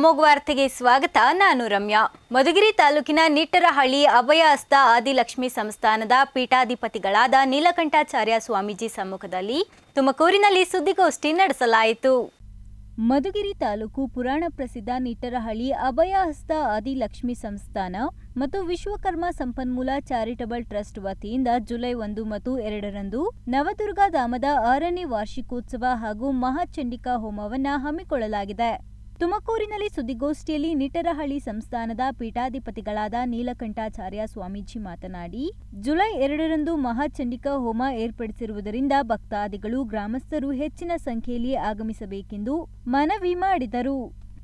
ಅಮೋಘ್ ವಾರ್ತೆಗೆ ಸ್ವಾಗತ ನಾನು ರಮ್ಯಾ ಮಧುಗಿರಿ ತಾಲೂಕಿನ ನಿಟ್ಟರಹಳ್ಳಿ ಅಭಯ ಹಸ್ತ ಆದಿಲಕ್ಷ್ಮಿ ಸಂಸ್ಥಾನದ ಪೀಠಾಧಿಪತಿಗಳಾದ ನೀಲಕಂಠಾಚಾರ್ಯ ಸ್ವಾಮೀಜಿ ಸಮ್ಮುಖದಲ್ಲಿ ತುಮಕೂರಿನಲ್ಲಿ ಸುದ್ದಿಗೋಷ್ಠಿ ನಡೆಸಲಾಯಿತು ಮಧುಗಿರಿ ತಾಲೂಕು ಪುರಾಣ ಪ್ರಸಿದ್ಧ ನಿಟ್ಟರಹಳ್ಳಿ ಅಭಯ ಹಸ್ತ ಆದಿಲಕ್ಷ್ಮಿ ಸಂಸ್ಥಾನ ಮತ್ತು ವಿಶ್ವಕರ್ಮ ಸಂಪನ್ಮೂಲ ಚಾರಿಟಬಲ್ ಟ್ರಸ್ಟ್ ವತಿಯಿಂದ ಜುಲೈ ಒಂದು ಮತ್ತು ಎರಡರಂದು ನವದುರ್ಗಾ ಧಾಮದ ಆರನೇ ವಾರ್ಷಿಕೋತ್ಸವ ಹಾಗೂ ಮಹಾಚಂಡಿಕಾ ಹೋಮವನ್ನ ಹಮ್ಮಿಕೊಳ್ಳಲಾಗಿದೆ ತುಮಕೂರಿನಲ್ಲಿ ಸುದ್ದಿಗೋಷ್ಠಿಯಲ್ಲಿ ನಿಟರಹಳ್ಳಿ ಸಂಸ್ಥಾನದ ಪೀಠಾಧಿಪತಿಗಳಾದ ನೀಲಕಂಠಾಚಾರ್ಯ ಸ್ವಾಮೀಜಿ ಮಾತನಾಡಿ ಜುಲೈ ಎರಡರಂದು ಮಹಾಚಂಡಿಕಾ ಹೋಮ ಏರ್ಪಡಿಸಿರುವುದರಿಂದ ಭಕ್ತಾದಿಗಳು ಗ್ರಾಮಸ್ಥರು ಹೆಚ್ಚಿನ ಸಂಖ್ಯೆಯಲ್ಲಿ ಆಗಮಿಸಬೇಕೆಂದು ಮನವಿ ಮಾಡಿದರು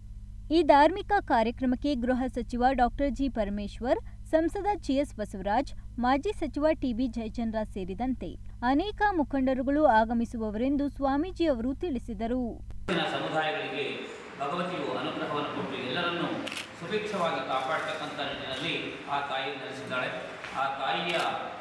ಈ ಧಾರ್ಮಿಕ ಕಾರ್ಯಕ್ರಮಕ್ಕೆ ಗೃಹ ಸಚಿವ ಡಾಕ್ಟರ್ ಜಿ ಪರಮೇಶ್ವರ್ ಸಂಸದ ಜಿಎಸ್ ಬಸವರಾಜ್ ಮಾಜಿ ಸಚಿವ ಟಿಬಿ ಜಯಚಂದ್ರ ಸೇರಿದಂತೆ ಅನೇಕ ಮುಖಂಡರುಗಳು ಆಗಮಿಸುವವರೆಂದು ಸ್ವಾಮೀಜಿ ಅವರು ತಿಳಿಸಿದರು ಇವತ್ತಿನ ಸಮುದಾಯಗಳಿಗೆ ಭಗವತಿಯು ಅನುಗ್ರಹವನ್ನು ಕೊಟ್ಟು ಎಲ್ಲರನ್ನೂ ಸುಭಿಕ್ಷವಾಗಿ ಕಾಪಾಡ್ತಕ್ಕಂಥ ನಿಟ್ಟಿನಲ್ಲಿ ಆ ತಾಯಿ ನೆಲೆಸಿದ್ದಾಳೆ ಆ ತಾಯಿಯ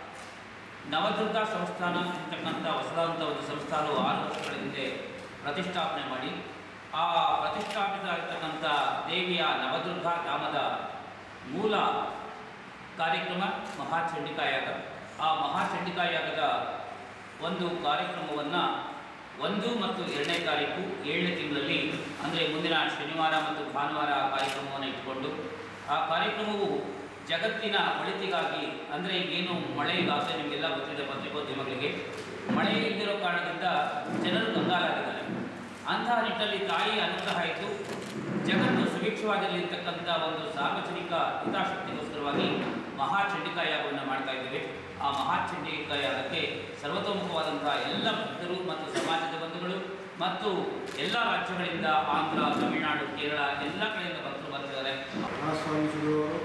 ನವದುರ್ಗಾ ಸಂಸ್ಥಾನ ಅಂತಕ್ಕಂಥ ಹೊಸದಾದಂಥ ಒಂದು ಸಂಸ್ಥಾನವು ಆರು ವರ್ಷಗಳ ಹಿಂದೆ ಪ್ರತಿಷ್ಠಾಪನೆ ಮಾಡಿ ಆ ಪ್ರತಿಷ್ಠಾಪಿತ ಇರ್ತಕ್ಕಂಥ ದೇವಿಯ ನವದುರ್ಗಾ ಧಾಮದ ಮೂಲ ಕಾರ್ಯಕ್ರಮ ಮಹಾಚಂಡಿಕಾ ಯಾಗ ಆ ಮಹಾಚಂಡಿಕಾ ಯಾಗದ ಒಂದು ಕಾರ್ಯಕ್ರಮವನ್ನು ಒಂದು ಮತ್ತು ಎರಡನೇ ತಾರೀಕು ಏಳನೇ ತಿಂಗಳಲ್ಲಿ ಅಂದರೆ ಮುಂದಿನ ಶನಿವಾರ ಮತ್ತು ಭಾನುವಾರ ಆ ಕಾರ್ಯಕ್ರಮವನ್ನು ಇಟ್ಟುಕೊಂಡು ಆ ಕಾರ್ಯಕ್ರಮವು ಜಗತ್ತಿನ ಒಳಿತಿಗಾಗಿ ಅಂದರೆ ಏನು ಮಳೆ ಈಗಾಗಲೇ ನಿಮಗೆಲ್ಲ ಗೊತ್ತಿದೆ ಪತ್ರಿಕೋದ್ಯಮಗಳಿಗೆ ಮಳೆ ಇಲ್ಲದಿರೋ ಕಾರಣದಿಂದ ಜನರು ಕಂಗಾಲಾಗಿದ್ದಾರೆ ಅಂತಹ ನಿಟ್ಟಲ್ಲಿ ತಾಯಿ ಅನುಗ್ರಹ ಇದ್ದು ಜಗತ್ತು ಸುಭಿಕ್ಷವಾಗಿರಲಿರ್ತಕ್ಕಂಥ ಒಂದು ಸಾರ್ವಜನಿಕ ಹಿತಾಸಕ್ತಿಗೋಸ್ಕರವಾಗಿ ಮಹಾಚಂಡಿಕಾ ಯಾಗವನ್ನು ಮಾಡ್ತಾ ಇದ್ದೇವೆ ಆ ಮಹಾಚಂಡಿಕಾ ಯಾಗಕ್ಕೆ ಸರ್ವತೋಮುಖವಾದಂತಹ ಎಲ್ಲ ಭಕ್ತರು ಮತ್ತು ಸಮಾಜದ ಬಂಧುಗಳು ಮತ್ತು ಎಲ್ಲ ರಾಜ್ಯಗಳಿಂದ ಆಂಧ್ರ ತಮಿಳುನಾಡು ಕೇರಳ ಎಲ್ಲ ಕಡೆಯಿಂದ ಭಕ್ತರು ಬರ್ತಿದ್ದಾರೆ ಮಹಾಸ್ವಾಮೀಜಿಗಳವರು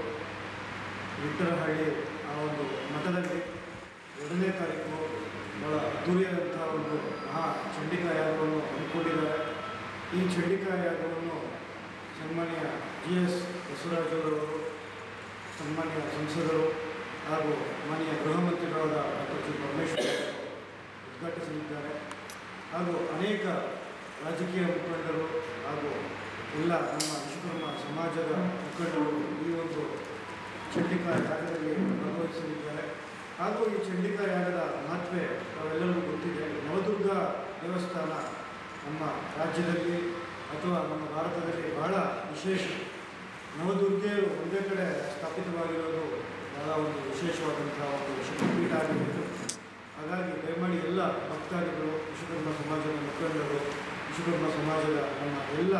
ವಿಠ್ಠಲಹಳ್ಳಿ ಆ ಒಂದು ಮಠದಲ್ಲಿ ಎರಡನೇ ತಾರೀಕು ಬಹಳ ಅದ್ದೂರಿಯಾದಂತಹ ಒಂದು ಮಹಾ ಚಂಡಿಕಾ ಯಾಗವನ್ನು ಹಮ್ಮಿಕೊಂಡಿದ್ದಾರೆ ಈ ಚಂಡಿಕಾ ಯಾಗವನ್ನು ಸನ್ಮಾನ್ಯ ಜಿ ಎಸ್ ಬಸವರಾಜರವರು ಸನ್ಮಾನ್ಯ ಸಂಸದರು ಹಾಗೂ ಮಾನ್ಯ ಗೃಹ ಮಂತ್ರಿಗಳಾದ ಡಾಕ್ಟರ್ ಜಿ ಪರಮೇಶ್ವರ್ ಅವರು ಉದ್ಘಾಟಿಸಲಿದ್ದಾರೆ ಹಾಗೂ ಅನೇಕ ರಾಜಕೀಯ ಮುಖಂಡರು ಹಾಗೂ ಎಲ್ಲ ನಮ್ಮ ವಿಶ್ವಕರ್ಮ ಸಮಾಜದ ಮುಖಂಡರು ಈ ಒಂದು ಚಂಡಿಕಾ ಯಾಗದಲ್ಲಿ ಭಾಗವಹಿಸಲಿದ್ದಾರೆ ಹಾಗೂ ಈ ಚಂಡಿಕಾ ಯಾಗದ ಮಹತ್ವ ನಾವೆಲ್ಲರಿಗೂ ಗೊತ್ತಿದೆ ನವದುರ್ಗ ದೇವಸ್ಥಾನ ನಮ್ಮ ರಾಜ್ಯದಲ್ಲಿ ಅಥವಾ ನಮ್ಮ ಭಾರತದಲ್ಲಿ ಬಹಳ ವಿಶೇಷ ನವದುರ್ಗೆಯರು ಒಂದೇ ಕಡೆ ಸ್ಥಾಪಿತವಾಗಿರೋದು ಬಹಳ ಒಂದು ವಿಶೇಷವಾದಂಥ ಒಂದು ಶಕ್ತಿಪೀಠ ಆಗಿದ್ದು ಹಾಗಾಗಿ ದಯಮಾಡಿ ಎಲ್ಲ ಭಕ್ತಾದಿಗಳು ವಿಶ್ವಕರ್ಮ ಸಮಾಜದ ಮುಖಂಡರು ವಿಶ್ವಕರ್ಮ ಸಮಾಜದ ನಮ್ಮ ಎಲ್ಲ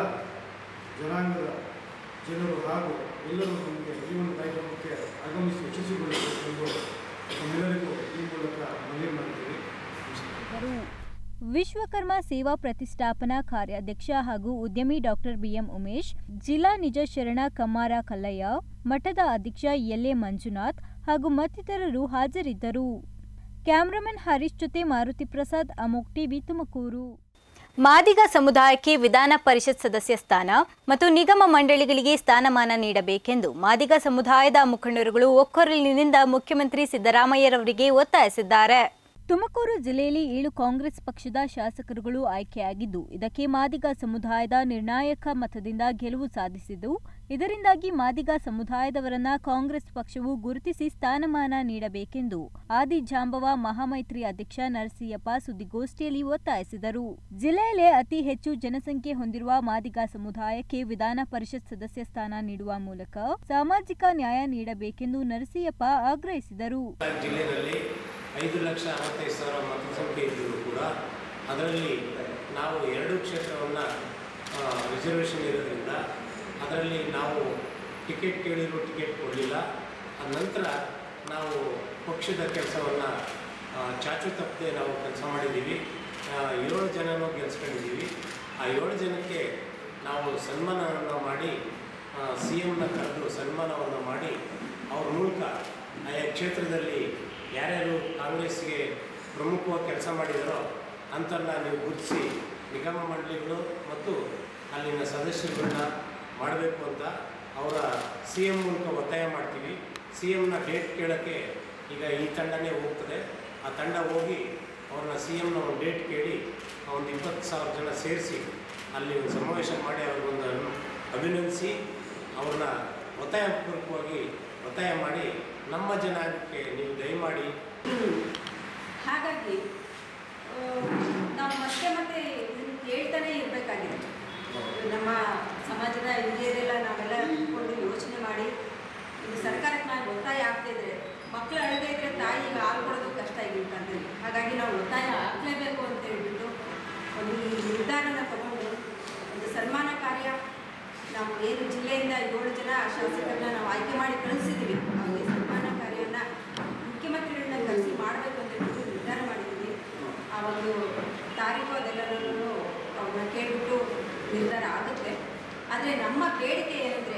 ಜನಾಂಗದ ಜನರು ಹಾಗೂ ಎಲ್ಲರೂ ನಮಗೆ ಈ ಒಂದು ಕಾರ್ಯಕ್ರಮಕ್ಕೆ ಆಗಮಿಸಿ ಯಶಸ್ವಿಗೊಳಿಸಬೇಕೆಂದು ನಮ್ಮೆಲ್ಲರಿಗೂ ಈ ಮೂಲಕ ಮನವಿ ಮಾಡಿದ್ದೀವಿ ನಮಸ್ಕಾರ ವಿಶ್ವಕರ್ಮ ಸೇವಾ ಪ್ರತಿಷ್ಠಾಪನಾ ಕಾರ್ಯಾಧ್ಯಕ್ಷ ಹಾಗೂ ಉದ್ಯಮಿ ಡಾಕ್ಟರ್ ಬಿಎಂ ಉಮೇಶ್ ಜಿಲ್ಲಾ ನಿಜ ಶರಣ ಕಮ್ಮಾರ ಕಲ್ಲಯ್ಯ ಮಠದ ಅಧ್ಯಕ್ಷ ಎಲ್ಎ ಮಂಜುನಾಥ್ ಹಾಗೂ ಮತ್ತಿತರರು ಹಾಜರಿದ್ದರು ಕ್ಯಾಮ್ರಾಮನ್ ಹರೀಶ್ ಜೊತೆ ಮಾರುತಿ ಪ್ರಸಾದ್ ಅಮೋಕ್ ಟಿವಿ ತುಮಕೂರು ಮಾದಿಗ ಸಮುದಾಯಕ್ಕೆ ವಿಧಾನ ಪರಿಷತ್ ಸದಸ್ಯ ಸ್ಥಾನ ಮತ್ತು ನಿಗಮ ಮಂಡಳಿಗಳಿಗೆ ಸ್ಥಾನಮಾನ ನೀಡಬೇಕೆಂದು ಮಾದಿಗ ಸಮುದಾಯದ ಮುಖಂಡರುಗಳು ಒಕ್ಕೊರಲಿನಿಂದ ಮುಖ್ಯಮಂತ್ರಿ ಸಿದ್ದರಾಮಯ್ಯರವರಿಗೆ ಒತ್ತಾಯಿಸಿದ್ದಾರೆ ತುಮಕೂರು ಜಿಲ್ಲೆಯಲ್ಲಿ ಏಳು ಕಾಂಗ್ರೆಸ್ ಪಕ್ಷದ ಶಾಸಕರುಗಳು ಆಯ್ಕೆಯಾಗಿದ್ದು ಇದಕ್ಕೆ ಮಾದಿಗ ಸಮುದಾಯದ ನಿರ್ಣಾಯಕ ಮತದಿಂದ ಗೆಲುವು ಸಾಧಿಸಿದ್ದು ಇದರಿಂದಾಗಿ ಮಾದಿಗ ಸಮುದಾಯದವರನ್ನ ಕಾಂಗ್ರೆಸ್ ಪಕ್ಷವು ಗುರುತಿಸಿ ಸ್ಥಾನಮಾನ ನೀಡಬೇಕೆಂದು ಆದಿ ಜಾಂಬವ ಮಹಾಮೈತ್ರಿ ಅಧ್ಯಕ್ಷ ನರಸಿಯಪ್ಪ ಸುದ್ದಿಗೋಷ್ಠಿಯಲ್ಲಿ ಒತ್ತಾಯಿಸಿದರು ಜಿಲ್ಲೆಯಲ್ಲೇ ಅತಿ ಹೆಚ್ಚು ಜನಸಂಖ್ಯೆ ಹೊಂದಿರುವ ಮಾದಿಗ ಸಮುದಾಯಕ್ಕೆ ವಿಧಾನ ಪರಿಷತ್ ಸದಸ್ಯ ಸ್ಥಾನ ನೀಡುವ ಮೂಲಕ ಸಾಮಾಜಿಕ ನ್ಯಾಯ ನೀಡಬೇಕೆಂದು ನರಸಿಯಪ್ಪ ಆಗ್ರಹಿಸಿದರು ಜಿಲ್ಲೆಯಲ್ಲಿ ಐದು ಲಕ್ಷ ಅರವತ್ತೈದು ಸಾವಿರ ಮತಸಂಖ್ಯೆ ಇದ್ದರೂ ಕೂಡ ಅದರಲ್ಲಿ ನಾವು ಎರಡು ಕ್ಷೇತ್ರವನ್ನು ರಿಸರ್ವೇಷನ್ ಇರೋದ್ರಿಂದ ಅದರಲ್ಲಿ ನಾವು ಟಿಕೆಟ್ ಕೇಳಿದ್ರು ಟಿಕೆಟ್ ಕೊಡಲಿಲ್ಲ ಅದ ನಂತರ ನಾವು ಪಕ್ಷದ ಕೆಲಸವನ್ನು ಚಾಚು ತಪ್ಪದೆ ನಾವು ಕೆಲಸ ಮಾಡಿದ್ದೀವಿ ಆ, ಏಳು ಜನನೂ ಗೆಲ್ಸ್ಕೊಂಡಿದ್ದೀವಿ ಆ ಏಳು ಜನಕ್ಕೆ ನಾವು ಸನ್ಮಾನವನ್ನು ಮಾಡಿ ಸಿ ಎಮ್ನ ಕರೆದು ಸನ್ಮಾನವನ್ನು ಮಾಡಿ ಅವ್ರ ಮೂಲಕ ಆಯಾ ಕ್ಷೇತ್ರದಲ್ಲಿ ಯಾರ್ಯಾರು ಕಾಂಗ್ರೆಸ್ಗೆ ಪ್ರಮುಖವಾಗಿ ಕೆಲಸ ಮಾಡಿದಾರೋ ಅಂಥನ್ನ ನೀವು ಗುರುತಿಸಿ ನಿಗಮ ಮಂಡಳಿಗಳು ಮತ್ತು ಅಲ್ಲಿನ ಸದಸ್ಯರುಗಳನ್ನ ಮಾಡಬೇಕು ಅಂತ ಅವರ ಸಿ ಎಮ್ ಮೂಲಕ ಒತ್ತಾಯ ಮಾಡ್ತೀವಿ ಸಿ ಎಮ್ನ ಡೇಟ್ ಕೇಳೋಕ್ಕೆ ಈಗ ಈ ತಂಡನೇ ಹೋಗ್ತದೆ ಆ ತಂಡ ಹೋಗಿ ಅವ್ರನ್ನ ಸಿ ಎಮ್ನ ಒಂದು ಡೇಟ್ ಕೇಳಿ ಒಂದು ಇಪ್ಪತ್ತು ಸಾವಿರ ಜನ ಸೇರಿಸಿ ಅಲ್ಲಿ ಒಂದು ಸಮಾವೇಶ ಮಾಡಿ ಅವ್ರಿಗೊಂದು ಅಭಿನಂದಿಸಿ ಅವ್ರನ್ನ ಒತ್ತಾಯಪೂರ್ವಕವಾಗಿ ಒತ್ತಾಯ ಮಾಡಿ ನಮ್ಮ ಜನಾಂಗಕ್ಕೆ ನೀವು ದಯಮಾಡಿ ಹಾಗಾಗಿ ಆ, ನಾವು ಮತ್ತೆ ಮತ್ತೆ ಇದನ್ನ ಕೇಳ್ತಾನೆ ಇರಬೇಕಾಗಿದೆ ನಮ್ಮ ಸಮಾಜದ ಹಿರಿಯರೆಲ್ಲ ನಾವೆಲ್ಲ ಕೂತ್ಕೊಂಡು ಯೋಚನೆ ಮಾಡಿ ಇದು ಸರ್ಕಾರಕ್ಕೆ ನಾವು ಒತ್ತಾಯ ಆಗ್ತಿದ್ರೆ ಮಕ್ಕಳು ಅಳದೇ ಇದ್ರೆ ತಾಯಿಗೆ ಹಾಲು ಕೊಡೋದು ಕಷ್ಟ ಈಗಿನ ಕಾಲದಲ್ಲಿ ಹಾಗಾಗಿ ನಾವು ಒತ್ತಾಯ ಹಾಕ್ಲೇಬೇಕು ಅಂತ ಹೇಳ್ಬಿಟ್ಟು ಒಂದು ಈ ನಿರ್ಧಾರನ ತಗೊಂಡು ಒಂದು ಸನ್ಮಾನ ಕಾರ್ಯ ನಾವು ಏನು ಜಿಲ್ಲೆಯಿಂದ ಏಳು ಜನ ಶಾಸಕರನ್ನ ನಾವು ಆಯ್ಕೆ ಮಾಡಿ ಕಳಿಸಿದ್ದೀವಿ ಅವ್ರಿಗೆ ಸನ್ಮಾನ ಕಾರ್ಯನ ಮುಖ್ಯಮಂತ್ರಿಗಳನ್ನ ಕರೆಸಿ ಮಾಡಬೇಕು ಅಂತ ಹೇಳ್ಬಿಟ್ಟು ನಿರ್ಧಾರ ಮಾಡಿದ್ದೀವಿ ಆ ಒಂದು ತಾರೀಕು ಅದೆಲ್ಲರಲ್ಲೂ ಅವ್ರನ್ನ ಕೇಳ್ಬಿಟ್ಟು ನಿರ್ಧಾರ ಆಗುತ್ತೆ ಆದರೆ ನಮ್ಮ ಬೇಡಿಕೆ ಏನಂದರೆ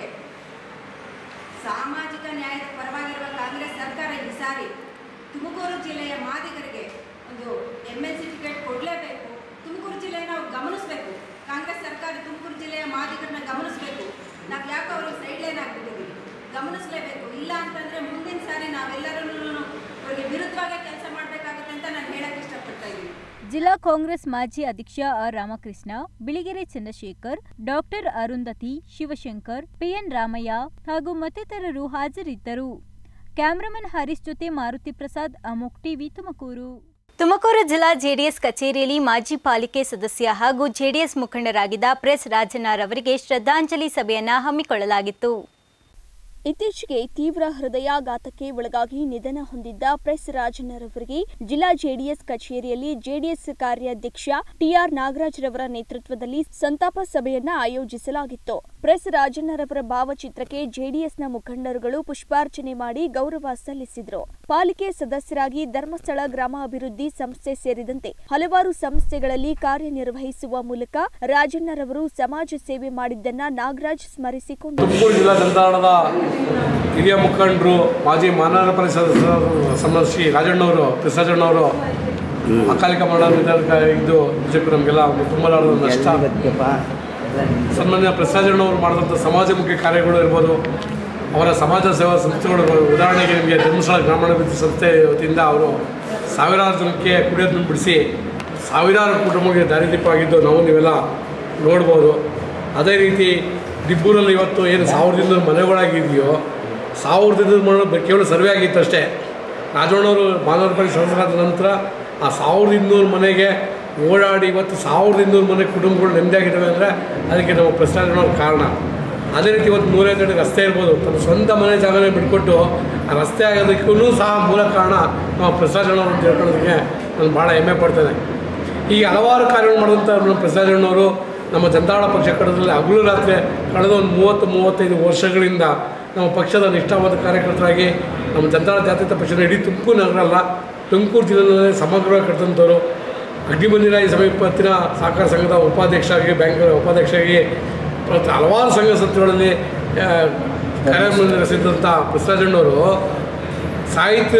ಸಾಮಾಜಿಕ ನ್ಯಾಯದ ಪರವಾಗಿರುವ ಕಾಂಗ್ರೆಸ್ ಸರ್ಕಾರ ಈ ಸಾರಿ ತುಮಕೂರು ಜಿಲ್ಲೆಯ ಮಾದಿಗರಿಗೆ ಒಂದು ಎಮ್ ಎಲ್ ಸಿ ಟಿಕೆಟ್ ಕೊಡಲೇಬೇಕು ತುಮಕೂರು ಜಿಲ್ಲೆಯ ನಾವು ಗಮನಿಸಬೇಕು ಕಾಂಗ್ರೆಸ್ ಸರ್ಕಾರ ತುಮಕೂರು ಜಿಲ್ಲೆಯ ಮಾದಿಗರನ್ನ ಗಮನಿಸಬೇಕು ನಾವು ಯಾಕೆ ಅವ್ರಿಗೆ ಸೈಡ್ ಲೈನ್ ಆಗಿಬಿಟ್ಟಿದ್ದೀವಿ ಗಮನಿಸಲೇಬೇಕು ಇಲ್ಲ ಅಂತಂದರೆ ಮುಂದಿನ ಸಾರಿ ನಾವೆಲ್ಲರೂ ಅವ್ರಿಗೆ ವಿರುದ್ಧವಾಗಿ ಕೆಲಸ ಮಾಡಬೇಕಾಗುತ್ತೆ ಅಂತ ನಾನು ಹೇಳಕ್ಕೆ ಇಷ್ಟಪಡ್ತಾ ಇದ್ದೀನಿ ಜಿಲ್ಲಾ ಕಾಂಗ್ರೆಸ್ ಮಾಜಿ ಅಧ್ಯಕ್ಷ R Ramakrishna Biligere Chandrashekar doctor Arundhati Shivashankar PN Ramaiah ಹಾಗೂ ಮತ್ತಿತರರು ಹಾಜರಿದ್ದರು ಕ್ಯಾಮರಾಮನ್ ಹರೀಶ್ ಜೊತೆ ಮಾರುತಿ ಪ್ರಸಾದ್ ಅಮೋಕ್ ಟಿವಿ ತುಮಕೂರು ತುಮಕೂರು ಜಿಲ್ಲಾ ಜೆಡಿಎಸ್ ಕಚೇರಿಯಲ್ಲಿ ಮಾಜಿ ಪಾಲಿಕೆ ಸದಸ್ಯ ಹಾಗೂ ಜೆಡಿಎಸ್ ಮುಖಂಡರಾಗಿದ್ದ ಪ್ರೆಸ್ ರಾಜನಾರವರಿಗೆ ಶ್ರದ್ಧಾಂಜಲಿ ಸಭೆಯನ್ನ ಹಮ್ಮಿಕೊಳ್ಳಲಾಗಿತ್ತು ಇತ್ತೀಚೆಗೆ ತೀವ್ರ ಹೃದಯಾಘಾತಕ್ಕೆ ಒಳಗಾಗಿ ನಿಧನ ಹೊಂದಿದ್ದ ಪ್ರೆಸ್ ರಾಜಣ್ಣರವರಿಗೆ ಜಿಲ್ಲಾ ಜೆಡಿಎಸ್ ಕಚೇರಿಯಲ್ಲಿ ಜೆಡಿಎಸ್ ಕಾರ್ಯಾಧ್ಯಕ್ಷ ಟಿಆರ್ ನಾಗರಾಜ್ರವರ ನೇತೃತ್ವದಲ್ಲಿ ಸಂತಾಪ ಸಭೆಯನ್ನ ಆಯೋಜಿಸಲಾಗಿತ್ತು ಪ್ರೆಸ್ ರಾಜಣ್ಣರವರ ಭಾವಚಿತ್ರಕ್ಕೆ ಜೆಡಿಎಸ್ನ ಮುಖಂಡರುಗಳು ಪುಷ್ಪಾರ್ಚನೆ ಮಾಡಿ ಗೌರವ ಸಲ್ಲಿಸಿದ್ರು ಪಾಲಿಕೆ ಸದಸ್ಯರಾಗಿ ಧರ್ಮಸ್ಥಳ ಗ್ರಾಮಾಭಿವೃದ್ಧಿ ಸಂಸ್ಥೆ ಸೇರಿದಂತೆ ಹಲವಾರು ಸಂಸ್ಥೆಗಳಲ್ಲಿ ಕಾರ್ಯನಿರ್ವಹಿಸುವ ಮೂಲಕ ರಾಜಣ್ಣರವರು ಸಮಾಜ ಸೇವೆ ಮಾಡಿದ್ದನ್ನ ನಾಗರಾಜ್ ಸ್ಮರಿಸಿಕೊಂಡರು ತುಮಕೂರು ಜಿಲ್ಲಾ ಜನತಾದಳದ ಹಿರಿಯ ಮುಖಂಡರು ಮಾಜಿ ಮಾನವ ಪರಿಷತ್ ಸಂಬಂಧ ಶ್ರೀ ರಾಜಣ್ಣವರು ಪ್ರಸಾದಣ್ಣವರು ಅಕಾಲಿಕ ಮರಣ ನಿಧನ ಇದ್ದು ನಿಜಕ್ಕೂ ನಮಗೆಲ್ಲ ಒಂದು ತುಂಬಲಾರದ ನಷ್ಟ ಸನ್ಮಾನ್ಯ ಪ್ರಸಾದಣ್ಣವರು ಮಾಡಿದಂಥ ಸಮಾಜಮುಖಿ ಕಾರ್ಯಗಳು ಇರ್ಬೋದು ಅವರ ಸಮಾಜ ಸೇವಾ ಸಂಸ್ಥೆಗಳು ಇರ್ಬೋದು. ಉದಾಹರಣೆಗೆ ನಿಮಗೆ ಧರ್ಮಸ್ಥಳ ಗ್ರಾಮೀಣಾಭಿವೃದ್ಧಿ ಸಂಸ್ಥೆ ವತಿಯಿಂದ ಅವರು ಸಾವಿರಾರು ಜನಕ್ಕೆ ಕುಡಿಯೋದು ನೀರು ಬಿಡಿಸಿ ಸಾವಿರಾರು ಕುಟುಂಬಗಳಿಗೆ ದಾರಿದೀಪವಾಗಿದ್ದು ನಾವು ನೀವೆಲ್ಲ ನೋಡ್ಬೋದು ಅದೇ ರೀತಿ ದಿಬ್ಬೂರಲ್ಲಿ ಇವತ್ತು ಏನು ಸಾವಿರದ ಇನ್ನೂರು ಮನೆಗಳಾಗಿದೆಯೋ ಸಾವಿರದ ಇನ್ನೂರು ಮನೆ ಕೇವಲ ಸರ್ವೆ ಆಗಿತ್ತು ಅಷ್ಟೇ ರಾಜಣ್ಣವರು ಮಾನವ ಪರಿ ಸದಸ್ಯರಾದ ನಂತರ ಆ ಸಾವಿರದ ಇನ್ನೂರು ಮನೆಗೆ ಓಡಾಡಿ ಇವತ್ತು ಸಾವಿರದ ಇನ್ನೂರು ಮನೆ ಕುಟುಂಬಗಳು ನೆಮ್ಮದಿಯಾಗಿದ್ದಾವೆ ಅಂದರೆ ಅದಕ್ಕೆ ನಮ್ಮ ಪ್ರಶ್ನಾರ್ಜನವ್ರ ಕಾರಣ ಅದೇ ರೀತಿ ಇವತ್ತು ನೂರೈದು ಅಡಿ ರಸ್ತೆ ಇರ್ಬೋದು ತನ್ನ ಸ್ವಂತ ಮನೆ ಜಾಗನೇ ಬಿಟ್ಕೊಟ್ಟು ಆ ರಸ್ತೆ ಆಗೋದಕ್ಕೂ ಸಹ ಮೂಲ ಕಾರಣ ನಮ್ಮ ಪ್ರಸಾದಣ್ಣವರು ಅಂತ ಹೇಳ್ಕೊಳ್ಳೋದಕ್ಕೆ ನಾನು ಭಾಳ ಹೆಮ್ಮೆ ಪಡ್ತೇನೆ ಈ ಹಲವಾರು ಕಾರ್ಯಗಳು ಮಾಡಿದಂಥ ನಮ್ಮ ಪ್ರಸಾದಣ್ಣವರು ನಮ್ಮ ಜನತಾದಳ ಪಕ್ಷ ಕಡದಲ್ಲಿ ಹಗಲು ರಾತ್ರಿ ಕಳೆದ ಒಂದು ಮೂವತ್ತು ಮೂವತ್ತೈದು ವರ್ಷಗಳಿಂದ ನಮ್ಮ ಪಕ್ಷದ ನಿಷ್ಠಾವಾದ ಕಾರ್ಯಕರ್ತರಾಗಿ ನಮ್ಮ ಜನತಾದಳ ಜಾತ್ಯತ ಪಕ್ಷದ ಇಡೀ ತುಮಕೂರು ನಗರ ಅಲ್ಲ ತುಮಕೂರು ಜಿಲ್ಲೆಯಲ್ಲಿ ಸಮಗ್ರವಾಗಿ ಕಟ್ಟಿದಂಥವ್ರು ಅಗ್ನಿಮಂದಿರಾಯಿ ಸಮೀಪತ್ತಿನ ಸಹಕಾರ ಸಂಘದ ಉಪಾಧ್ಯಕ್ಷರಾಗಿ ಬ್ಯಾಂಕ್ ಉಪಾಧ್ಯಕ್ಷರಾಗಿ ಮತ್ತು ಹಲವಾರು ಸಂಘ ಸಂಸ್ಥೆಗಳಲ್ಲಿ ಆ, ಕಾರ್ಯನಿರ್ವಹಿಸಿದಂಥ ಪ್ರಸಾದಣ್ಣವರು ಸಾಹಿತ್ಯ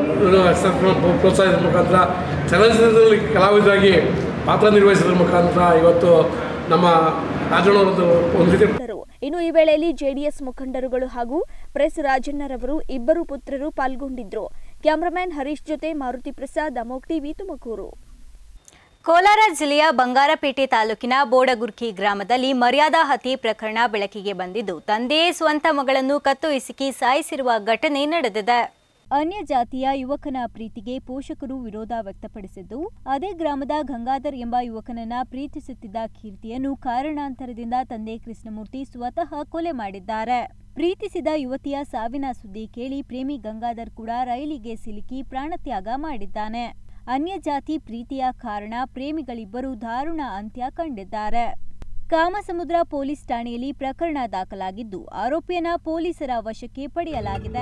ಪ್ರೋತ್ಸಾಹಿಸಿದ ಮುಖಾಂತರ ಚಲನಚಿತ್ರದಲ್ಲಿ ಕಲಾವಿದರಾಗಿ ಪಾತ್ರ ನಿರ್ವಹಿಸಿದ್ರ ಮುಖಾಂತರ ಇವತ್ತು ನಮ್ಮ ರಾಜಣ್ಣವರದ್ದು ಒಂದು ರೀತಿ ಇದ್ದರು. ಇನ್ನು ಈ ವೇಳೆಯಲ್ಲಿ ಜೆಡಿಎಸ್ ಮುಖಂಡರುಗಳು ಹಾಗೂ ಪ್ರೆಸ್ ರಾಜಣ್ಣರವರು ಇಬ್ಬರು ಪುತ್ರರು ಪಾಲ್ಗೊಂಡಿದ್ರು ಕ್ಯಾಮರಾಮ್ಯಾನ್ ಹರೀಶ್ ಜೊತೆ ಮಾರುತಿ ಪ್ರಸಾದ್ ಅಮೋಕ್ ಟಿವಿ ತುಮಕೂರು ಕೋಲಾರ ಜಿಲ್ಲೆಯ ಬಂಗಾರಪೇಟೆ ತಾಲೂಕಿನ ಬೋಡಗುರ್ಕಿ ಗ್ರಾಮದಲ್ಲಿ ಮರ್ಯಾದಾ ಹತ್ಯೆ ಪ್ರಕರಣ ಬೆಳಕಿಗೆ ಬಂದಿದ್ದು ತಂದೆಯೇ ಸ್ವಂತ ಮಗಳನ್ನು ಕತ್ತು ಇಸುಕಿ ಸಾಯಿಸಿರುವ ಘಟನೆ ನಡೆದಿದೆ ಅನ್ಯ ಜಾತಿಯ ಯುವಕನ ಪ್ರೀತಿಗೆ ಪೋಷಕರು ವಿರೋಧ ವ್ಯಕ್ತಪಡಿಸಿದ್ದು ಅದೇ ಗ್ರಾಮದ ಗಂಗಾಧರ್ ಎಂಬ ಯುವಕನನ್ನ ಪ್ರೀತಿಸುತ್ತಿದ್ದ ಕೀರ್ತಿಯನ್ನು ಕಾರಣಾಂತರದಿಂದ ತಂದೆ ಕೃಷ್ಣಮೂರ್ತಿ ಸ್ವತಃ ಕೊಲೆ ಮಾಡಿದ್ದಾರೆ ಪ್ರೀತಿಸಿದ ಯುವತಿಯ ಸಾವಿನ ಸುದ್ದಿ ಕೇಳಿ ಪ್ರೇಮಿ ಗಂಗಾಧರ್ ಕೂಡ ರೈಲಿಗೆ ಸಿಲುಕಿ ಪ್ರಾಣತ್ಯಾಗ ಮಾಡಿದ್ದಾನೆ ಅನ್ಯ ಜಾತಿ ಪ್ರೀತಿಯ ಕಾರಣ ಪ್ರೇಮಿಗಳಿಬ್ಬರು ದಾರುಣ ಅಂತ್ಯ ಕಂಡಿದ್ದಾರೆ ಕಾಮಸಮುದ್ರ ಪೊಲೀಸ್ ಠಾಣೆಯಲ್ಲಿ ಪ್ರಕರಣ ದಾಖಲಾಗಿದ್ದು ಆರೋಪಿಯನ್ನ ಪೊಲೀಸರ ವಶಕ್ಕೆ ಪಡೆಯಲಾಗಿದೆ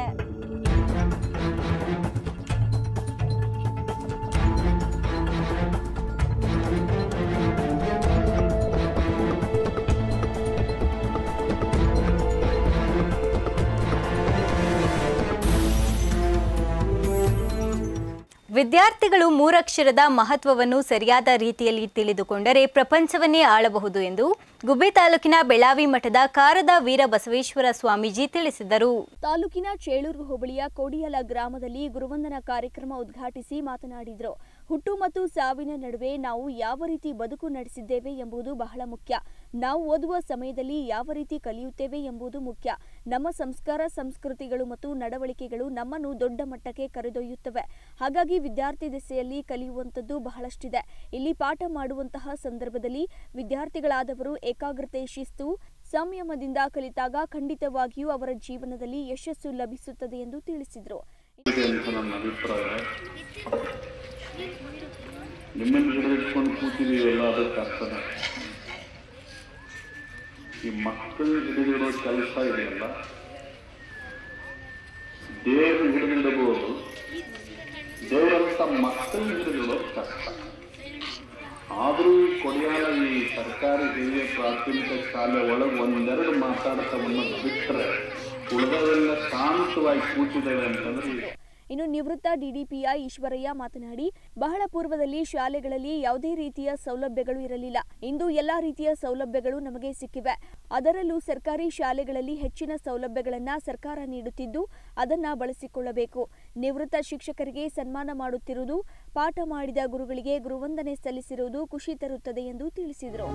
ವಿದ್ಯಾರ್ಥಿಗಳು ಮೂರಕ್ಷರದ ಮಹತ್ವವನ್ನು ಸರಿಯಾದ ರೀತಿಯಲ್ಲಿ ತಿಳಿದುಕೊಂಡರೆ ಪ್ರಪಂಚವನ್ನೇ ಆಳಬಹುದು ಎಂದು ಗುಬ್ಬಿ ತಾಲೂಕಿನ ಬೆಳಾವಿ ಮಠದ ಕಾರದ ವೀರ ಬಸವೇಶ್ವರ ಸ್ವಾಮೀಜಿ ತಿಳಿಸಿದರು ತಾಲೂಕಿನ ಚೇಳೂರು ಹೋಬಳಿಯ ಕೋಡಿಯಲ ಗ್ರಾಮದಲ್ಲಿ ಗುರುವಂದನ ಕಾರ್ಯಕ್ರಮ ಉದ್ಘಾಟಿಸಿ ಮಾತನಾಡಿದರು ಹುಟ್ಟು ಮತ್ತು ಸಾವಿನ ನಡುವೆ ನಾವು ಯಾವ ರೀತಿ ಬದುಕು ನಡೆಸಿದ್ದೇವೆ ಎಂಬುದು ಬಹಳ ಮುಖ್ಯ ನಾವು ಓದುವ ಸಮಯದಲ್ಲಿ ಯಾವ ರೀತಿ ಕಲಿಯುತ್ತೇವೆ ಎಂಬುದು ಮುಖ್ಯ ನಮ್ಮ ಸಂಸ್ಕಾರ ಸಂಸ್ಕೃತಿಗಳು ಮತ್ತು ನಡವಳಿಕೆಗಳು ನಮ್ಮನ್ನು ದೊಡ್ಡ ಮಟ್ಟಕ್ಕೆ ಕರೆದೊಯ್ಯುತ್ತವೆ ಹಾಗಾಗಿ ವಿದ್ಯಾರ್ಥಿ ದೆಸೆಯಲ್ಲಿ ಕಲಿಯುವಂಥದ್ದು ಬಹಳಷ್ಟಿದೆ ಇಲ್ಲಿ ಪಾಠ ಮಾಡುವಂತಹ ಸಂದರ್ಭದಲ್ಲಿ ವಿದ್ಯಾರ್ಥಿಗಳಾದವರು ಏಕಾಗ್ರತೆ ಶಿಸ್ತು ಸಂಯಮದಿಂದ ಕಲಿತಾಗ ಖಂಡಿತವಾಗಿಯೂ ಅವರ ಜೀವನದಲ್ಲಿ ಯಶಸ್ಸು ಲಭಿಸುತ್ತದೆ ಎಂದು ತಿಳಿಸಿದರು ಇದೆ ಅಂತ ನನ್ನ ಅಭಿಪ್ರಾಯ ನಿಮ್ಮನ್ನು ಹಿಡಿದಿಟ್ಕೊಂಡು ಕೂತಿದೀವಲ್ಲ ಅದಕ್ಕೆ ಅರ್ಥನ ಈ ಮಕ್ಕಳು ಹಿಡಿದಿಡೋ ಕೆಲಸ ಇದೆಯಲ್ಲ ದೇವರು ಹಿಡಿದಿಡಬಹುದು ದೇವರಂತ ಮಕ್ಕಳು ಹಿಡಿದಿಡೋದು ಕಷ್ಟ ಆದರೂ ಈ ಕೊಡಿಯಾಲ ಈ ಸರ್ಕಾರಿ ಹಿರಿಯ ಪ್ರಾಥಮಿಕ ಶಾಲೆ ಒಳಗೆ ಒಂದೆರಡು ಮಾತಾಡ್ತವನ್ನ ಬಿಟ್ಟರೆ ಉಳಿದವೆಲ್ಲ ಶಾಂತವಾಗಿ ಕೂತಿದ್ದಾವೆ ಅಂತಂದ್ರೆ ಇದು ಇನ್ನು ನಿವೃತ್ತ ಡಿಡಿಪಿಐ ಈಶ್ವರಯ್ಯ ಮಾತನಾಡಿ ಬಹಳ ಪೂರ್ವದಲ್ಲಿ ಶಾಲೆಗಳಲ್ಲಿ ಯಾವುದೇ ರೀತಿಯ ಸೌಲಭ್ಯಗಳು ಇರಲಿಲ್ಲ ಇಂದು ಎಲ್ಲಾ ರೀತಿಯ ಸೌಲಭ್ಯಗಳು ನಮಗೆ ಸಿಕ್ಕಿವೆ ಅದರಲ್ಲೂ ಸರ್ಕಾರಿ ಶಾಲೆಗಳಲ್ಲಿ ಹೆಚ್ಚಿನ ಸೌಲಭ್ಯಗಳನ್ನ ಸರ್ಕಾರ ನೀಡುತ್ತಿದ್ದು ಅದನ್ನ ಬಳಸಿಕೊಳ್ಳಬೇಕು ನಿವೃತ್ತ ಶಿಕ್ಷಕರಿಗೆ ಸನ್ಮಾನ ಮಾಡುತ್ತಿರುವುದು ಪಾಠ ಮಾಡಿದ ಗುರುಗಳಿಗೆ ಗುರುವಂದನೆ ಸಲ್ಲಿಸಿರುವುದು ಖುಷಿ ತರುತ್ತದೆ ಎಂದು ತಿಳಿಸಿದರು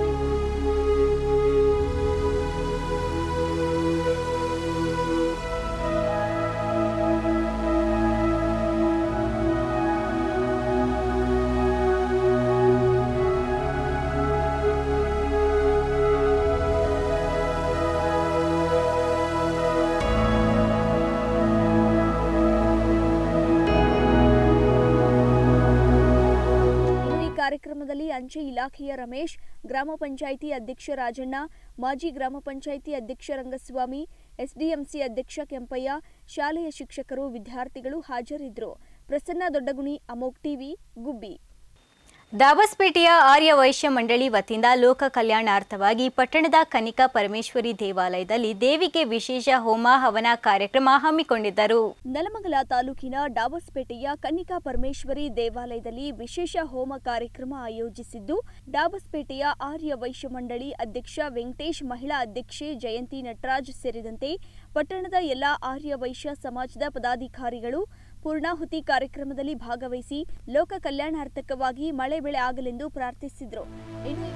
ಇನ್ನು ಈ ಕಾರ್ಯಕ್ರಮದಲ್ಲಿ ಅಂಚೆ ಇಲಾಖೆಯ ರಮೇಶ್ ಗ್ರಾಮ ಪಂಚಾಯಿತಿ ಅಧ್ಯಕ್ಷ ರಾಜಣ್ಣ ಮಾಜಿ ಗ್ರಾಮ ಪಂಚಾಯಿತಿ ಅಧ್ಯಕ್ಷ ರಂಗಸ್ವಾಮಿ ಎಸ್ಡಿಎಂಸಿ ಅಧ್ಯಕ್ಷ ಕೆಂಪಯ್ಯ ಶಾಲೆಯ ಶಿಕ್ಷಕರು ವಿದ್ಯಾರ್ಥಿಗಳು ಹಾಜರಿದ್ದರು ಪ್ರಸನ್ನ ದೊಡ್ಡಗುಣಿ ಅಮೋಕ್ ಟಿವಿ ಗುಬ್ಬಿ ದಾಬಸ್ಪೇಟೆಯ ಆರ್ಯ ವೈಶ್ಯ ಮಂಡಳಿ ವತಿಯಿಂದ ಲೋಕ ಕಲ್ಯಾಣಾರ್ಥವಾಗಿ ಪಟ್ಟಣದ ಕನಿಕಾ ಪರಮೇಶ್ವರಿ ದೇವಾಲಯದಲ್ಲಿ ದೇವಿಗೆ ವಿಶೇಷ ಹೋಮ ಹವನ ಕಾರ್ಯಕ್ರಮ ಹಮ್ಮಿಕೊಂಡಿದ್ದರು ನೆಲಮಂಗಲ ತಾಲೂಕಿನ ಡಾಬಸ್ಪೇಟೆಯ ಕನ್ನಿಕಾ ಪರಮೇಶ್ವರಿ ದೇವಾಲಯದಲ್ಲಿ ವಿಶೇಷ ಹೋಮ ಕಾರ್ಯಕ್ರಮ ಆಯೋಜಿಸಿದ್ದು ಡಾಬಸ್ಪೇಟೆಯ ಆರ್ಯ ವೈಶ್ಯ ಮಂಡಳಿ ಅಧ್ಯಕ್ಷ ವೆಂಕಟೇಶ್ ಮಹಿಳಾ ಅಧ್ಯಕ್ಷೆ ಜಯಂತಿ ನಟರಾಜ್ ಸೇರಿದಂತೆ ಪಟ್ಟಣದ ಎಲ್ಲ ಆರ್ಯ ವೈಶ್ಯ ಸಮಾಜದ ಪದಾಧಿಕಾರಿಗಳು ಪೂರ್ಣಾಹುತಿ ಕಾರ್ಯಕ್ರಮದಲ್ಲಿ ಭಾಗವಹಿಸಿ ಲೋಕ ಕಲ್ಯಾಣಾರ್ಥಕವಾಗಿ ಮಳೆ ಬೆಳೆ ಆಗಲೆಂದು ಪ್ರಾರ್ಥಿಸಿದರು ಇನ್ನು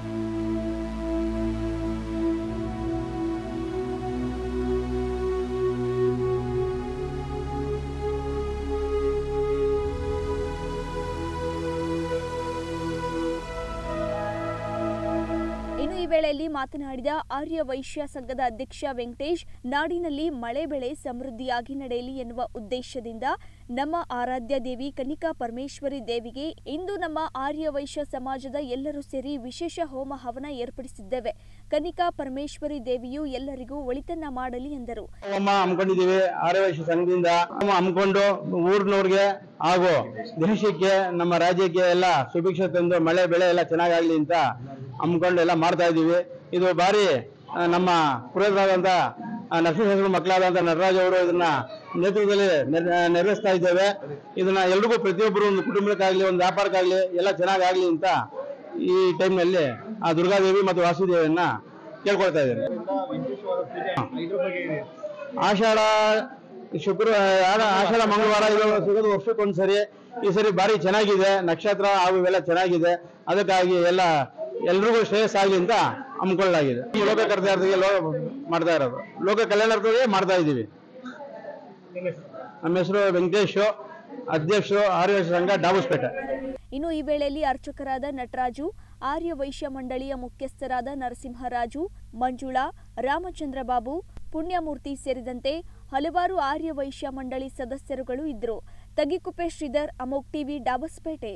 ಇನ್ನು ಈ ವೇಳೆಯಲ್ಲಿ ಮಾತನಾಡಿದ ಆರ್ಯ ವೈಶ್ಯ ಸಂಘದ ಅಧ್ಯಕ್ಷ ವೆಂಕಟೇಶ್ ನಾಡಿನಲ್ಲಿ ಮಳೆ ಬೆಳೆ ಸಮೃದ್ಧಿಯಾಗಿ ನಡೆಯಲಿ ಎನ್ನುವ ಉದ್ದೇಶದಿಂದ ನಮ್ಮ ಆರಾಧ್ಯ ದೇವಿ ಕನಿಕಾ ಪರಮೇಶ್ವರಿ ದೇವಿಗೆ ಇಂದು ನಮ್ಮ ಆರ್ಯ ವೈಶ್ಯ ಸಮಾಜದ ಎಲ್ಲರೂ ಸೇರಿ ವಿಶೇಷ ಹೋಮ ಹವನ ಏರ್ಪಡಿಸಿದ್ದೇವೆ ಕನಿಕಾ ಪರಮೇಶ್ವರಿ ದೇವಿಯು ಎಲ್ಲರಿಗೂ ಒಳಿತನ್ನ ಮಾಡಲಿ ಎಂದರು ಹೋಮ ಹಮ್ಮಿಕೊಂಡಿದೀವಿ ಆರ್ಯವೈಶ್ಯ ಸಂಘದಿಂದ ಹೋಮ ಹಮ್ಮಿಕೊಂಡು ಊರಿನವ್ರಿಗೆ ಹಾಗೂ ದೇಶಕ್ಕೆ ನಮ್ಮ ರಾಜ್ಯಕ್ಕೆ ಎಲ್ಲ ಸುಭಿಕ್ಷೆ ತಂದು ಮಳೆ ಬೆಳೆ ಎಲ್ಲ ಚೆನ್ನಾಗಾಗ್ಲಿ ಅಂತ ಹಮ್ಮಿಕೊಂಡು ಎಲ್ಲ ಮಾಡ್ತಾ ಇದ್ದೀವಿ ಇದು ಬಾರಿ ಆ, ನಮ್ಮ ಪುರೋಹಿತರಾದಂಥ ನರಸಿಂಹ ಮಕ್ಕಳಾದಂಥ ನಟರಾಜ್ ಅವರು ಇದನ್ನ ನೇತೃತ್ವದಲ್ಲಿ ನೆರ್- ನೆರವೇರಿಸ್ತಾ ಇದ್ದೇವೆ ಇದನ್ನ ಎಲ್ರಿಗೂ ಪ್ರತಿಯೊಬ್ಬರು ಒಂದು ಕುಟುಂಬಕ್ಕಾಗ್ಲಿ ಒಂದು ವ್ಯಾಪಾರಕ್ಕಾಗ್ಲಿ ಎಲ್ಲ ಚೆನ್ನಾಗಾಗ್ಲಿ ಅಂತ ಈ ಟೈಮ್ನಲ್ಲಿ ಆ ದುರ್ಗಾದೇವಿ ಮತ್ತು ವಾಸುದೇವಿಯನ್ನ ಕೇಳ್ಕೊಳ್ತಾ ಇದ್ದೇನೆ ಆಷಾಢ ಶುಕ್ರ ಆಡ- ಆಷಾಢ ಮಂಗಳವಾರ ಇದು ಸಿಗೋದು ವರ್ಷಕ್ಕೊಂದ್ಸರಿ ಈ ಸರಿ ಬಾರಿ ಚೆನ್ನಾಗಿದೆ ನಕ್ಷತ್ರ ಹಾಗೂ ಇವೆಲ್ಲ ಚೆನ್ನಾಗಿದೆ ಅದಕ್ಕಾಗಿ ಎಲ್ಲ ಎಲ್ರಿಗೂ ಶ್ರೇಯಸ್ಸಾಗಲಿ ಅಂತ ಹಮ್ಮಿಕೊಳ್ಳಲಾಗಿದೆ ಲೋಕ ಕರ್ತಾರ್ಥಿಗೆ ಲೋ ಮಾಡ್ತಾ ಇರೋದು ಲೋಕ ಕಲ್ಯಾಣಾರ್ಥಿಗೆ ಮಾಡ್ತಾ ಇದ್ದೀವಿ ನಮ್ಮ ಹೆಸರು ವೆಂಕಟೇಶ್ ಅಧ್ಯಕ್ಷರು ಆರ್ಯ ಸಂಘ ಡಾಬಸ್ಪೇಟೆ ಇನ್ನು ಈ ವೇಳೆಯಲ್ಲಿ ಅರ್ಚಕರಾದ ನಟರಾಜು ಆರ್ಯ ವೈಶ್ಯ ಮಂಡಳಿಯ ಮುಖ್ಯಸ್ಥರಾದ ನರಸಿಂಹರಾಜು ಮಂಜುಳಾ ರಾಮಚಂದ್ರ ಬಾಬು ಪುಣ್ಯಮೂರ್ತಿ ಸೇರಿದಂತೆ ಹಲವಾರು ಆರ್ಯ ವೈಶ್ಯ ಮಂಡಳಿ ಸದಸ್ಯರುಗಳು ಇದ್ದರು ತಗಿಕುಪ್ಪೆ ಶ್ರೀಧರ್ ಅಮೋಕ್ ಟಿವಿ ಡಾಬಸ್ಪೇಟೆ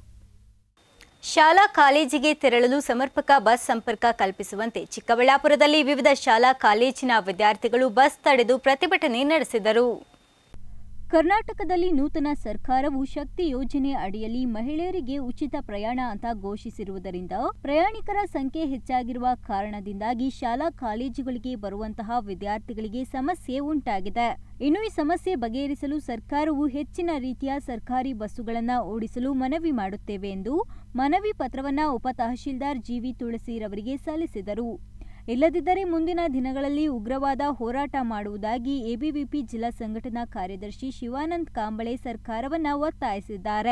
ಶಾಲಾ ಕಾಲೇಜಿಗೆ ತೆರಳಲು ಸಮರ್ಪಕ ಬಸ್ ಸಂಪರ್ಕ ಕಲ್ಪಿಸುವಂತೆ ಚಿಕ್ಕಬಳ್ಳಾಪುರದಲ್ಲಿ ವಿವಿಧ ಶಾಲಾ ಕಾಲೇಜಿನ ವಿದ್ಯಾರ್ಥಿಗಳು ಬಸ್ ತಡೆದು ಪ್ರತಿಭಟನೆ ನಡೆಸಿದರು ಕರ್ನಾಟಕದಲ್ಲಿ ನೂತನ ಸರ್ಕಾರವು ಶಕ್ತಿ ಯೋಜನೆ ಅಡಿಯಲ್ಲಿ ಮಹಿಳೆಯರಿಗೆ ಉಚಿತ ಪ್ರಯಾಣ ಅಂತ ಘೋಷಿಸಿರುವುದರಿಂದ ಪ್ರಯಾಣಿಕರ ಸಂಖ್ಯೆ ಹೆಚ್ಚಾಗಿರುವ ಕಾರಣದಿಂದಾಗಿ ಶಾಲಾ ಕಾಲೇಜುಗಳಿಗೆ ಬರುವಂತಹ ವಿದ್ಯಾರ್ಥಿಗಳಿಗೆ ಸಮಸ್ಯೆ ಉಂಟಾಗಿದೆ ಇನ್ನು ಈ ಸಮಸ್ಯೆ ಬಗೆಹರಿಸಲು ಸರ್ಕಾರವು ಹೆಚ್ಚಿನ ರೀತಿಯ ಸರ್ಕಾರಿ ಬಸ್ಸುಗಳನ್ನು ಓಡಿಸಲು ಮನವಿ ಮಾಡುತ್ತೇವೆ ಎಂದು ಮನವಿ ಪತ್ರವನ್ನ ಉಪ ತಹಶೀಲ್ದಾರ್ ಜಿವಿ ತುಳಸಿರವರಿಗೆ ಸಲ್ಲಿಸಿದರು ಇಲ್ಲದಿದ್ದರೆ ಮುಂದಿನ ದಿನಗಳಲ್ಲಿ ಉಗ್ರವಾದ ಹೋರಾಟ ಮಾಡುವುದಾಗಿ ಎಬಿವಿಪಿ ಜಿಲ್ಲಾ ಸಂಘಟನಾ ಕಾರ್ಯದರ್ಶಿ ಶಿವಾನಂದ್ ಕಾಂಬಳೆ ಸರ್ಕಾರವನ್ನ ಒತ್ತಾಯಿಸಿದ್ದಾರೆ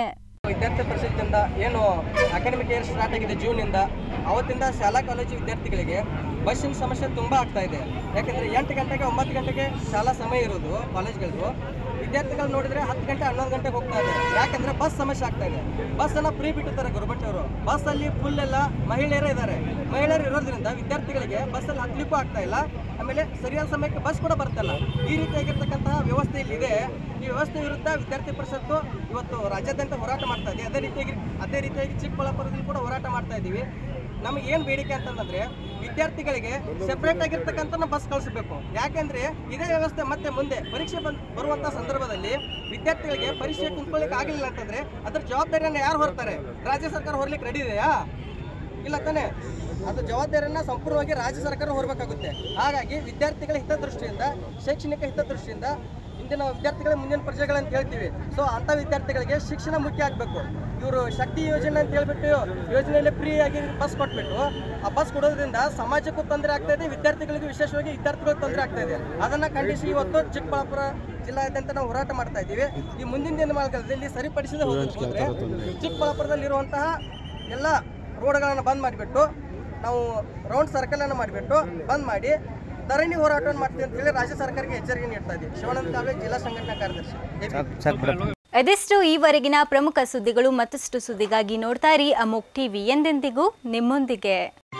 ವಿದ್ಯಾರ್ಥಿ ಪರಿಷತ್ತಿಂದ ಏನು ಅಕಾಡೆಮಿಕ್ ಇಯರ್ ಸ್ಟಾರ್ಟ್ ಆಗಿದೆ ಜೂನಿಂದ ಅವತ್ತಿಂದ ಶಾಲಾ ಕಾಲೇಜು ವಿದ್ಯಾರ್ಥಿಗಳಿಗೆ ಬಸ್ಸಿನ ಸಮಸ್ಯೆ ತುಂಬ ಆಗ್ತಾ ಇದೆ ಯಾಕೆಂದರೆ ಎಂಟು ಗಂಟೆಗೆ ಒಂಬತ್ತು ಗಂಟೆಗೆ ಶಾಲಾ ಸಮಯ ಇರೋದು ಕಾಲೇಜ್ಗಳದ್ದು ವಿದ್ಯಾರ್ಥಿಗಳು ನೋಡಿದ್ರೆ ಹತ್ತು ಗಂಟೆ ಹನ್ನೊಂದು ಗಂಟೆಗೆ ಹೋಗ್ತಾ ಇದೆ ಯಾಕಂದ್ರೆ ಬಸ್ ಸಮಸ್ಯೆ ಆಗ್ತಾ ಇದೆ ಬಸ್ಸನ್ನು ಫ್ರೀ ಬಿಟ್ಟಿರ್ತಾರೆ ಗೌರ್ಮೆಂಟ್ ಅವರು ಬಸ್ಸಲ್ಲಿ ಫುಲ್ ಎಲ್ಲ ಮಹಿಳೆಯರೇ ಇದ್ದಾರೆ ಮಹಿಳೆಯರು ಇರೋದ್ರಿಂದ ವಿದ್ಯಾರ್ಥಿಗಳಿಗೆ ಬಸ್ಸಲ್ಲಿ ಹತ್ತಲಿಕ್ಕೂ ಆಗ್ತಾ ಇಲ್ಲ ಆಮೇಲೆ ಸರಿಯಾದ ಸಮಯಕ್ಕೆ ಬಸ್ ಕೂಡ ಬರ್ತಲ್ಲ ಈ ರೀತಿಯಾಗಿರ್ತಕ್ಕಂತಹ ವ್ಯವಸ್ಥೆ ಇಲ್ಲಿದೆ ಈ ವ್ಯವಸ್ಥೆ ವಿರುದ್ಧ ವಿದ್ಯಾರ್ಥಿ ಪರಿಷತ್ತು ಇವತ್ತು ರಾಜ್ಯಾದ್ಯಂತ ಹೋರಾಟ ಮಾಡ್ತಾ ಇದೆ ಅದೇ ರೀತಿಯಾಗಿ ಅದೇ ರೀತಿಯಾಗಿ ಚಿಕ್ಕಬಳ್ಳಾಪುರದಲ್ಲಿ ಕೂಡ ಹೋರಾಟ ಮಾಡ್ತಾ ಇದ್ದೀವಿ ನಮಗೆ ಏನು ಬೇಡಿಕೆ ಅಂತಂದ್ರೆ ವಿದ್ಯಾರ್ಥಿಗಳಿಗೆ ಸೆಪರೇಟ್ ಆಗಿರ್ತಕ್ಕಂಥ ಬಸ್ ಕಳಿಸಬೇಕು ಯಾಕೆಂದ್ರೆ ಇದೇ ವ್ಯವಸ್ಥೆ ಮತ್ತೆ ಮುಂದೆ ಪರೀಕ್ಷೆ ಬಂದ್ ಬರುವಂತ ಸಂದರ್ಭದಲ್ಲಿ ವಿದ್ಯಾರ್ಥಿಗಳಿಗೆ ಪರೀಕ್ಷೆ ಕುಂತ್ಕೊಳ್ಳಿಕ್ಕೆ ಆಗಲಿಲ್ಲ ಅಂತಂದ್ರೆ ಅದ್ರ ಜವಾಬ್ದಾರಿಯನ್ನು ಯಾರು ಹೊರ್ತಾರೆ ರಾಜ್ಯ ಸರ್ಕಾರ ಹೊರಲಿಕ್ಕೆ ರೆಡಿ ಇದೆಯಾ ಇಲ್ಲ ತಾನೆ ಅದು ಜವಾಬ್ದಾರಿಯನ್ನ ಸಂಪೂರ್ಣವಾಗಿ ರಾಜ್ಯ ಸರ್ಕಾರ ಹೊರಬೇಕಾಗುತ್ತೆ ಹಾಗಾಗಿ ವಿದ್ಯಾರ್ಥಿಗಳ ಹಿತದೃಷ್ಟಿಯಿಂದ ಶೈಕ್ಷಣಿಕ ಹಿತದೃಷ್ಟಿಯಿಂದ ಇಂದಿನ ವಿದ್ಯಾರ್ಥಿಗಳ ಮುಂದಿನ ಪ್ರಜೆಗಳಂತ ಹೇಳ್ತೀವಿ ಸೊ ಅಂಥ ವಿದ್ಯಾರ್ಥಿಗಳಿಗೆ ಶಿಕ್ಷಣ ಮುಖ್ಯ ಆಗಬೇಕು ಇವರು ಶಕ್ತಿ ಯೋಜನೆ ಅಂತ ಹೇಳ್ಬಿಟ್ಟು ಯೋಜನೆಯಲ್ಲಿ ಫ್ರೀ ಆಗಿ ಬಸ್ ಕೊಟ್ಬಿಟ್ಟು ಆ ಬಸ್ ಕೊಡೋದ್ರಿಂದ ಸಮಾಜಕ್ಕೂ ತೊಂದರೆ ಆಗ್ತಾ ಇದೆ ವಿದ್ಯಾರ್ಥಿಗಳಿಗೆ ವಿಶೇಷವಾಗಿ ವಿದ್ಯಾರ್ಥಿಗಳಿಗೆ ತೊಂದರೆ ಆಗ್ತಾ ಇದೆ ಅದನ್ನ ಖಂಡಿಸಿ ಇವತ್ತು ಚಿಕ್ಕಬಳ್ಳಾಪುರ ಜಿಲ್ಲಾದ್ಯಂತ ನಾವು ಹೋರಾಟ ಮಾಡ್ತಾ ಇದ್ದೀವಿ ಈ ಮುಂದಿನ ದಿನಮಾನಗಳಲ್ಲಿ ಸರಿಪಡಿಸದೆ ಹೋದ್ರೆ ಚಿಕ್ಕಬಳ್ಳಾಪುರದಲ್ಲಿರುವಂತಹ ಎಲ್ಲ ರೋಡ್ಗಳನ್ನು ಬಂದ್ ಮಾಡಿಬಿಟ್ಟು ನಾವು ರೌಂಡ್ ಸರ್ಕಲನ್ನು ಮಾಡಿಬಿಟ್ಟು ಬಂದ್ ಮಾಡಿ ಧರಣಿ ಹೋರಾಟವನ್ನು ಮಾಡ್ತೀವಿ ಅಂತ ಹೇಳಿ ರಾಜ್ಯ ಸರ್ಕಾರಕ್ಕೆ ಎಚ್ಚರಿಕೆ ನೀಡ್ತಾ ಇದ್ದೀವಿ ಶಿವಾನಂದ ಕಾವೇ ಜಿಲ್ಲಾ ಸಂಘಟನಾ ಕಾರ್ಯದರ್ಶಿ ಅದೆಷ್ಟು ಈವರೆಗಿನ ಪ್ರಮುಖ ಸುದ್ದಿಗಳು ಮತ್ತಷ್ಟು ಸುದ್ದಿಗಾಗಿ ನೋಡ್ತಾ ಇರಿ ಅಮೋಕ್ ಟಿವಿ ಎಂದೆಂದಿಗೂ ನಿಮ್ಮೊಂದಿಗೆ